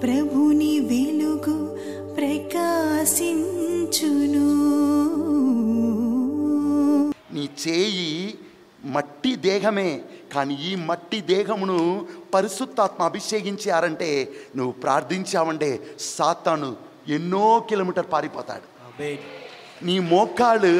ప్రభుని వెలుగు ప్రకాశించును నీ చేయి మట్టి దేహమే కానీ ఈ మట్టి దేహమును పరిశుద్ధాత్మ అభిషేకించారంటే నువ్వు ప్రార్థించావంటే సాతాను ఎన్నో కిలోమీటర్ పారిపోతాడు Amen. నీ మోకాళ్ళు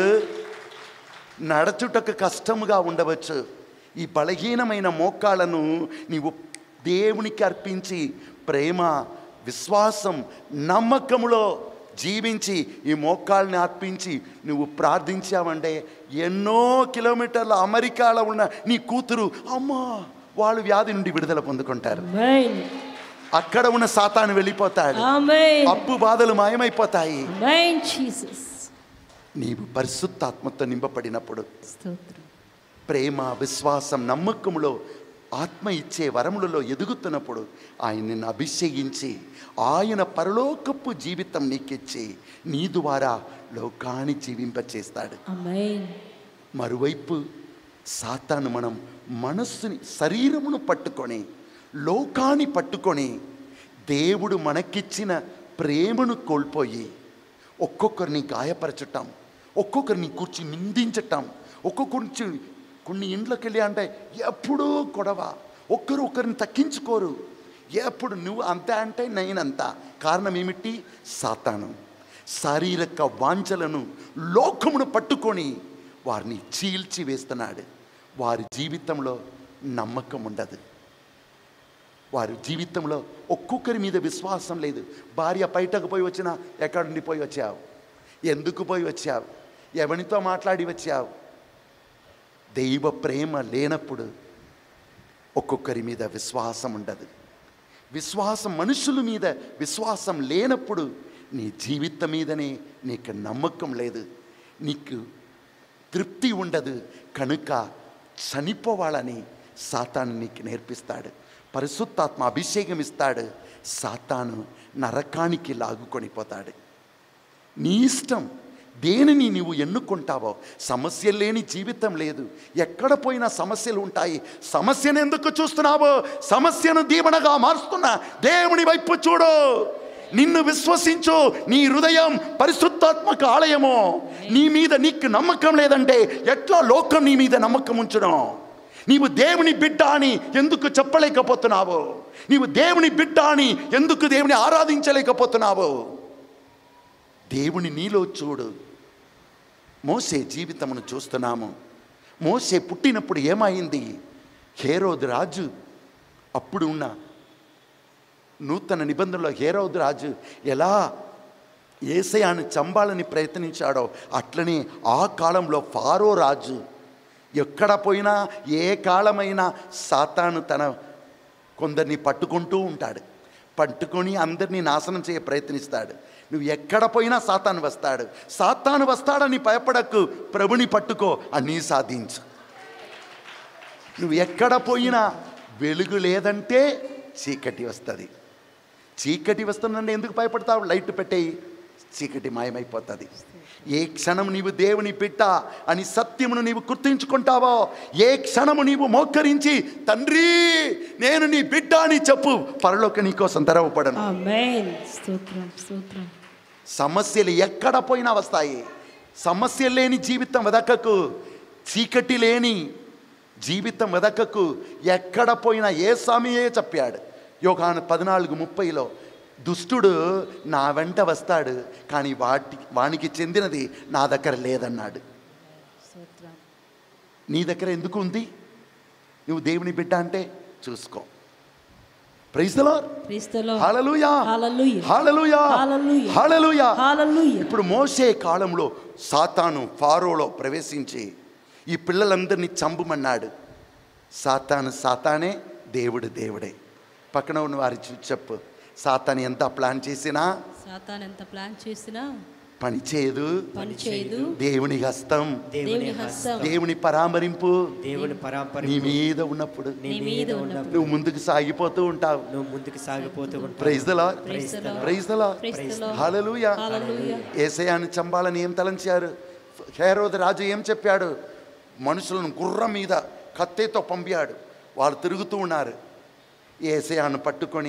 నడచుటకు కష్టముగా ఉండవచ్చు ఈ బలహీనమైన మోకాళ్ళను నీవు దేవునికి అర్పించి ప్రేమ విశ్వాసం నమ్మకములో జీవించి ఈ మోకాళ్ళని అర్పించి నువ్వు ప్రార్థించావంటే ఎన్నో కిలోమీటర్ల అమెరికాలో ఉన్న నీ కూతురు అమ్మా వాళ్ళు వ్యాధి నుండి విడుదల పొందుకుంటారు Amen. అక్కడ ఉన్న సాతాను వెళ్ళిపోతాడు Amen. అప్పు బాధలు మాయమైపోతాయి Amen, Jesus. నీవు పరిశుద్ధాత్మతో నింపబడినప్పుడు స్తోత్రం ప్రేమ విశ్వాసం నమ్మకములో ఆత్మ ఇచ్చే వరములలో ఎదుగుతున్నప్పుడు ఆయన నిన్ను అభిషేకించి ఆయన పరలోకపు జీవితం నీకిచ్చి నీ ద్వారా లోకాన్ని జీవింపచేస్తాడు Amen. మరువైపు సాతాను మనం మనస్సుని శరీరమును పట్టుకొని లోకాన్ని పట్టుకొని దేవుడు మనకిచ్చిన ప్రేమను కోల్పోయి ఒక్కొక్కరిని గాయపరచటం ఒక్కొక్కరిని కూర్చి నిందించటం ఒక్కొక్కరి కొన్ని ఇంట్లోకి వెళ్ళి అంటే ఎప్పుడూ గొడవ ఒక్కరు ఒకరిని తక్కించుకోరు ఎప్పుడు నువ్వు అంతే అంటే నేనంతా కారణం ఏమిటి సాతాను శారీరక వాంఛలను లోకమును పట్టుకొని వారిని చీల్చి వేస్తున్నాడు వారి జీవితంలో నమ్మకం ఉండదు వారి జీవితంలో ఒక్కొక్కరి మీద విశ్వాసం లేదు భార్య బయటకు పోయి వచ్చినా ఎక్కడి నుండి పోయి వచ్చావు ఎందుకు పోయి వచ్చావు ఎవరితో మాట్లాడి వచ్చావు దైవ ప్రేమ లేనప్పుడు ఒక్కొక్కరి మీద విశ్వాసం ఉండదు విశ్వాసం మనుషుల మీద విశ్వాసం లేనప్పుడు నీ జీవితం మీదనే నీకు నమ్మకం లేదు నీకు తృప్తి ఉండదు కనుక చనిపోవాలని సాతాను నీకు నేర్పిస్తాడు పరిశుద్ధాత్మ అభిషేకం ఇస్తాడు సాతాను నరకానికి లాగుకొనిపోతాడు నీ ఇష్టం దేనిని నీవు ఎన్నుకుంటావో సమస్య లేని జీవితం లేదు ఎక్కడ పోయినా సమస్యలు ఉంటాయి సమస్యను ఎందుకు చూస్తున్నావో సమస్యను దీవెనగా మారుస్తున్నా దేవుని వైపు చూడు నిన్ను విశ్వసించు నీ హృదయం పరిశుద్ధాత్మక ఆలయము నీ మీద నీకు నమ్మకం లేదంటే ఎట్లా లోకం నీ మీద నమ్మకం ఉంచడం నీవు దేవుని బిడ్డ అని ఎందుకు చెప్పలేకపోతున్నావు నీవు దేవుని బిడ్డ అని ఎందుకు దేవుని ఆరాధించలేకపోతున్నావు దేవుని నీలో చూడు మోసే జీవితమును చూస్తున్నాము మోసే పుట్టినప్పుడు ఏమైంది హేరోదు రాజు అప్పుడు ఉన్న నూతన నిబంధనలో హేరోదు రాజు ఎలా ఏసయాన్ని చంపాలని ప్రయత్నించాడో అట్లనే ఆ కాలంలో ఫారో రాజు ఎక్కడ పోయినా ఏ కాలమైనా సాతాను తన కొందరిని పట్టుకుంటూ ఉంటాడు పట్టుకొని అందరినీ నాశనం చేయ ప్రయత్నిస్తాడు నువ్వు ఎక్కడ పోయినా సాతాను వస్తాడు సాతాను వస్తాడని భయపడకు ప్రభుని పట్టుకో అన్నీ సాధించు నువ్వు ఎక్కడ పోయినా వెలుగు లేదంటే చీకటి వస్తుంది చీకటి వస్తుందంటే ఎందుకు భయపడతావు లైట్ పెట్టేయి చీకటి మాయమైపోతుంది ఏ క్షణం నీవు దేవుని బిడ్డ అని సత్యమును నీవు గుర్తించుకుంటావో ఏ క్షణము నీవు మోకరించి తండ్రి నేను నీ బిడ్డ అని చెప్పు పరలోక నీకోసం తెరవపడను Amen. స్తోత్రం స్తోత్రం సమస్యలు ఎక్కడ పోయినా వస్తాయి సమస్య లేని జీవితం వెదకకు చీకటి లేని జీవితం వెదకకు ఎక్కడ పోయినా ఏ స్వామియే చెప్పాడు యోగాను పద్నాలుగు ముప్పైలో దుష్టుడు నా వెంట వస్తాడు కానీ వాటి వానికి చెందినది నా దగ్గర లేదన్నాడు స్తోత్రం నీ దగ్గర ఎందుకు ఉంది నువ్వు దేవుని బిడ్డ అంటే చూసుకో ప్రైజ్ ద లార్డ్ క్రీస్తులో హల్లెలూయా Hallelujah. హల్లెలూయా Hallelujah. హల్లెలూయా Hallelujah. ఇప్పుడు మోసే కాలంలో సాతాను ఫారోలో ప్రవేశించి ఈ పిల్లలందరినీ చంపమన్నాడు సాతాను సాతానే దేవుడు దేవుడే పక్కన ఉన్న వారి చూ- చెప్పు సాతాను ఎంత ప్లాన్ చేసినా సాతాన్ ఎంత ప్లాన్ చేసినా పని చేయదు పని చేయదు దేవుని హస్తం దేవుని హస్తం దేవుని పరామరింపు దేవుని పరాంపర నీ మీద ఉన్నప్పుడు నీ మీద ఉన్నప్పుడు నువ్వు ముందుకు సాగిపోతూ ఉంటావు నువ్వు ముందుకు సాగిపోతూ ఉంటావు praise the lord Praise the Lord. Praise the lord Praise the Lord. Hallelujah Hallelujah. ఏసయాన్ని చంపాలని ఏం తలంచారు హేరోదు రాజు ఏం చెప్పాడు మనుషులను గుర్రం మీద కత్తెతో పంపాడు వాళ్ళు తిరుగుతూ ఉన్నారు ఏసయాన్ని పట్టుకొని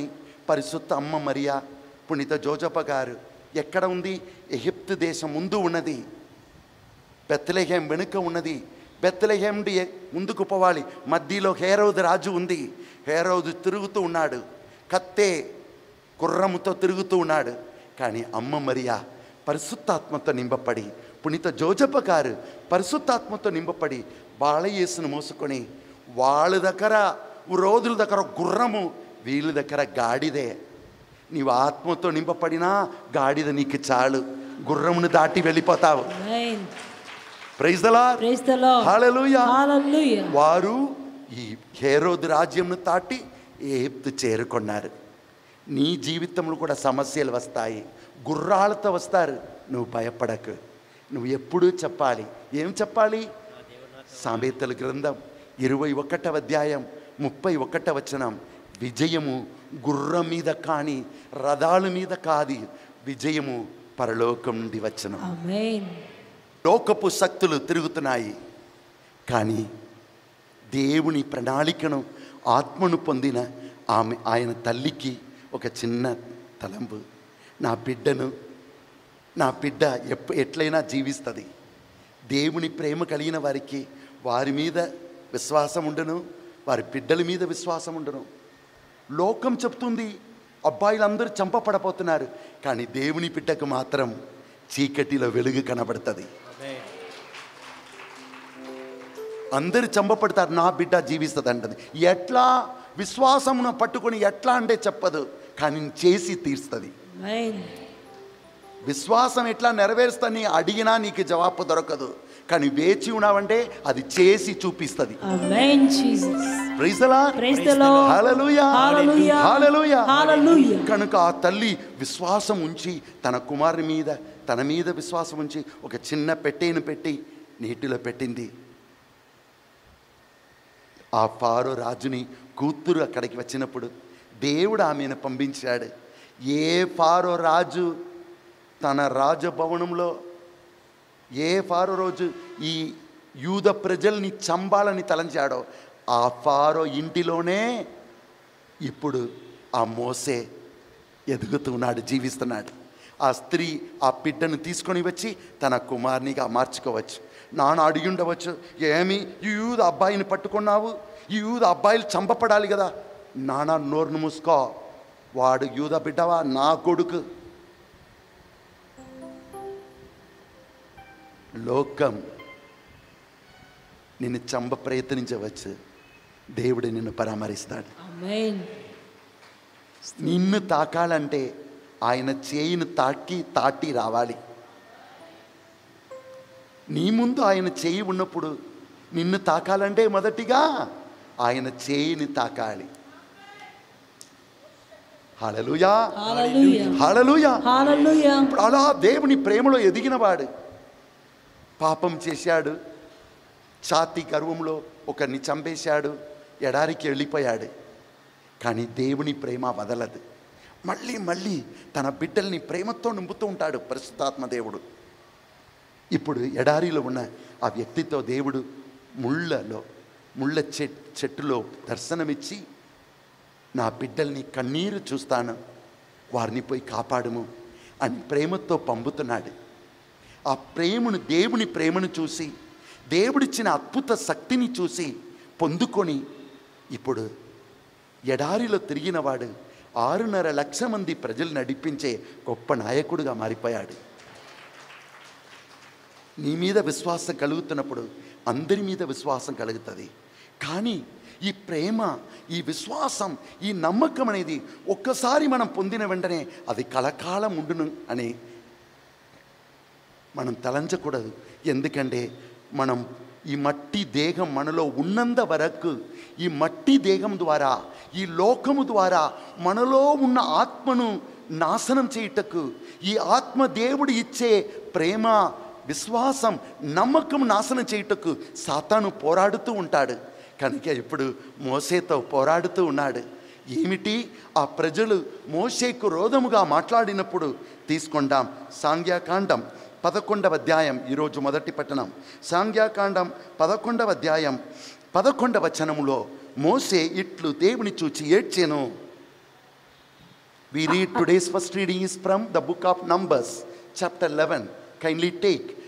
పరిశుద్ధ అమ్మ మరియా పునీత జోజప్ప గారు ఎక్కడ ఉంది ఎగిప్తు దేశం ముందు ఉన్నది బెత్తలహేం వెనుక ఉన్నది బెత్తలహేం నుండి ఎ- ముందుకు పోవాలి మధ్యలో హేరోదు రాజు ఉంది హేరోదు తిరుగుతూ ఉన్నాడు కత్తే కుర్రముతో తిరుగుతూ ఉన్నాడు కానీ అమ్మ మరియా పరిశుద్ధాత్మతో నింపబడి పునీత జోజప్ప గారు పరిశుద్ధాత్మతో నింపబడి బాలయేసును మోసుకొని వాళ్ళ దగ్గర రోజుల దగ్గర గుర్రము వీళ్ళ దగ్గర గాడిదే నీవు ఆత్మతో నింపబడినా గాడిద నీకు చాలు గుర్రమును దాటి వెళ్ళిపోతావు Amen. Praise the Lord Praise the Lord. Hallelujah. Hallelujah. వారు ఈ హేరోదు రాజ్యంను దాటి ఏప్తు చేరుకున్నారు నీ జీవితంలో కూడా సమస్యలు వస్తాయి గుర్రాలతో వస్తారు నువ్వు భయపడకు నువ్వు ఎప్పుడూ చెప్పాలి ఏం చెప్పాలి సామెతల గ్రంథం ఇరవై ఒకటవ అధ్యాయం ముప్పై ఒకటవ వచనం విజయము గుర్రం మీద కానీ రథాల మీద కాదు విజయము పరలోకం నుండి వచ్చనం Amen. లోకపు శక్తులు తిరుగుతున్నాయి కానీ దేవుని ప్రణాళికను ఆత్మను పొందిన ఆమె ఆయన తల్లికి ఒక చిన్న తలంపు నా బిడ్డను నా బిడ్డ ఎప్ప ఎట్లయినా జీవిస్తుంది దేవుని ప్రేమ కలిగిన వారికి వారి మీద విశ్వాసం ఉండను వారి బిడ్డల మీద విశ్వాసం ఉండను లోకం చెప్తుంది అబ్బాయిలందరూ చంపపడపోతున్నారు కానీ దేవుని బిడ్డకు మాత్రం చీకటిలో వెలుగు కనబడుతుంది అందరు చంపపడతారు నా బిడ్డ జీవిస్తుంది అంటది ఎట్లా విశ్వాసమును పట్టుకొని ఎట్లా అంటే చెప్పదు కానీ చేసి తీరుస్తుంది Amen. విశ్వాసం ఎట్లా నెరవేరుస్తాని అడిగినా నీకు జవాబు దొరకదు కానీ వేచి ఉన్నావంటే అది చేసి చూపిస్తుంది Amen, Jesus. Praise the Lord. Praise the Lord. Hallelujah. Hallelujah. Hallelujah. Hallelujah. కనుక ఆ తల్లి విశ్వాసం ఉంచి తన కుమారుని మీద తన మీద విశ్వాసం ఉంచి ఒక చిన్న పెట్టెను పెట్టి నీటిలో పెట్టింది ఆ ఫారో రాజుని కూతురు అక్కడికి వచ్చినప్పుడు దేవుడు ఆమెను పంపించాడు ఏ ఫారో రాజు తన రాజభవనంలో ఏ ఫారో రోజు ఈ యూద ప్రజల్ని చంపాలని తలంచాడో ఆ ఫారో ఇంటిలోనే ఇప్పుడు ఆ మోసే ఎదుగుతున్నాడు జీవిస్తున్నాడు ఆ స్త్రీ ఆ బిడ్డను తీసుకొని వచ్చి తన కుమార్నిగా మార్చుకోవచ్చు నాన్న అడిగి ఉండవచ్చు ఏమి ఈ యూద అబ్బాయిని పట్టుకున్నావు ఈ యూద అబ్బాయిలు చంపపడాలి కదా నాన్న నోరును మూసుకో వాడు యూద బిడ్డవా నా కొడుకు లోకం నిన్ను చంప ప్రయత్నించవచ్చు దేవుడు నిన్ను పరామరిస్తాడు Amen. నిన్ను తాకాలంటే ఆయన చేయిని తాకి తాటి రావాలి నీ ముందు ఆయన చేయి ఉన్నప్పుడు నిన్ను తాకాలంటే మొదటిగా ఆయన చేయిని తాకాలి హలలుయా Hallelujah. హలలుయా Hallelujah. ఇప్పుడు అలా దేవుని ప్రేమలో ఎదిగినవాడు పాపం చేశాడు ఛాతి గర్వంలో ఒకరిని చంపేశాడు ఎడారికి వెళ్ళిపోయాడు కానీ దేవుని ప్రేమ వదలదు మళ్ళీ మళ్ళీ తన బిడ్డల్ని ప్రేమతో నింపుతూ ఉంటాడు పరిశుద్ధాత్మ దేవుడు ఇప్పుడు ఎడారిలో ఉన్న ఆ వ్యక్తితో దేవుడు ముళ్ళలో ముళ్ళ చెట్ చెట్టులో దర్శనమిచ్చి నా బిడ్డల్ని కన్నీరు చూస్తాను వారిని పోయి కాపాడుము అని ప్రేమతో పంపుతున్నాడు ఆ ప్రేమను దేవుని ప్రేమను చూసి దేవుడిచ్చిన అద్భుత శక్తిని చూసి పొందుకొని ఇప్పుడు ఎడారిలో తిరిగినవాడు ఆరున్నర లక్ష మంది ప్రజలు నడిపించే గొప్ప నాయకుడిగా మారిపోయాడు నీ మీద విశ్వాసం కలుగుతున్నప్పుడు అందరి మీద విశ్వాసం కలుగుతుంది కానీ ఈ ప్రేమ ఈ విశ్వాసం ఈ నమ్మకం అనేది ఒక్కసారి మనం పొందిన వెంటనే అది కలకాలం ఉండును అని మనం తలంచకూడదు ఎందుకంటే మనం ఈ మట్టి దేహం మనలో ఉన్నంత వరకు ఈ మట్టి దేహం ద్వారా ఈ లోకము ద్వారా మనలో ఉన్న ఆత్మను నాశనం చేయుటకు ఈ ఆత్మ దేవుడు ఇచ్చే ప్రేమ విశ్వాసం నమ్మకం నాశనం చేయుటకు సాతాను పోరాడుతూ ఉంటాడు కనుక ఇప్పుడు మోసేతో పోరాడుతూ ఉన్నాడు ఏమిటి ఆ ప్రజలు మోషేకు రోధముగా మాట్లాడినప్పుడు తీసుకుంటాం సాంఖ్యాకాండం పదకొండవ అధ్యాయం ఈరోజు మొదటి పట్టణం సాంఖ్యాకాండం పదకొండవ అధ్యాయం పదకొండవ వచనములో మోసే ఇట్లు దేవుని చూచి ఏడ్చెను We read today's first reading is from the book of Numbers, chapter 11. Kindly take